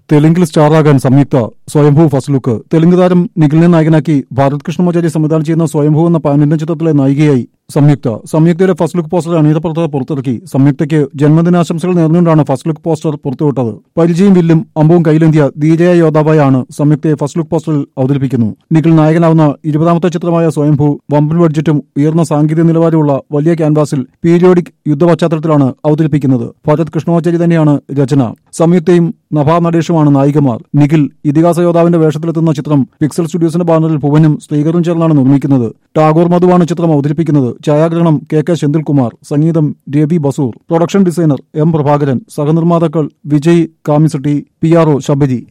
തെലുങ്കിൽ സ്റ്റാറാകാൻ സംയുക്ത സ്വയംഭൂ first look Telugu താരം നിഖിലിനെ നായകനാക്കി ഭാരത് കൃഷ്ണമാചാരി സംവിധാനം ചെയ്യുന്ന സ്വയംഭൂ എന്ന പാനിന്റൻ ചിത്രത്തിലെ നായികയായി സംയുക്ത സംയുക്തയുടെ ഫസ്റ്റ് ലുക്ക് പോസ്റ്റർ അണിയത പ്രവർത്തകർ പുറത്തിറക്കി സംയുക്തയ്ക്ക് ജന്മദിനാശംസകൾ നേർന്നുകൊണ്ടാണ് ഫസ്റ്റ് ലുക്ക് പോസ്റ്റർ പുറത്തുവിട്ടത് പരിചയം വില്ലും അമ്പവും കൈലേന്തിയ ധീരയ യോദ്ധാവായാണ് സംയുക്തയെ ഫസ്റ്റ് ലുക്ക് പോസ്റ്ററിൽ അവതരിപ്പിക്കുന്നു നിഖിൽ നായകനാവുന്ന ഇരുപതാമത്തെ ചിത്രമായ സ്വയംഭൂ വമ്പൻ ബഡ്ജറ്റും ഉയർന്ന സാങ്കേതിക നിലവാരമുള്ള വലിയ ക്യാൻവാസിൽ പീരിയോഡിക് യുദ്ധ പശ്ചാത്തലത്തിലാണ് അവതരിപ്പിക്കുന്നത് ഭരത് കൃഷ്ണമാചാരി തന്നെയാണ് രചന സംയുക്തയും നഭാ നടേഷുമാണ് നായികമാർ നിഖിൽ ഇതിഹാസ യോദ്ധാവിന്റെ വേഷത്തിലെത്തുന്ന ചിത്രം പിക്സൽ സ്റ്റുഡിയോസിന്റെ ബാനറിൽ ഭുവനും ശ്രീകറും ചേർന്നാണ് നിർമ്മിക്കുന്നത് ടാഗോർ മധുവാണ് ചിത്രം അവതരിപ്പിക്കുന്നത് ഛായാഗ്രഹണം കെ കെ സെന്തിൽകുമാർ സംഗീതം Ravi Basrur production designer M Prabhakaran സഹനിർമ്മാതാക്കൾ Vijay Kamisetty P R O Sabari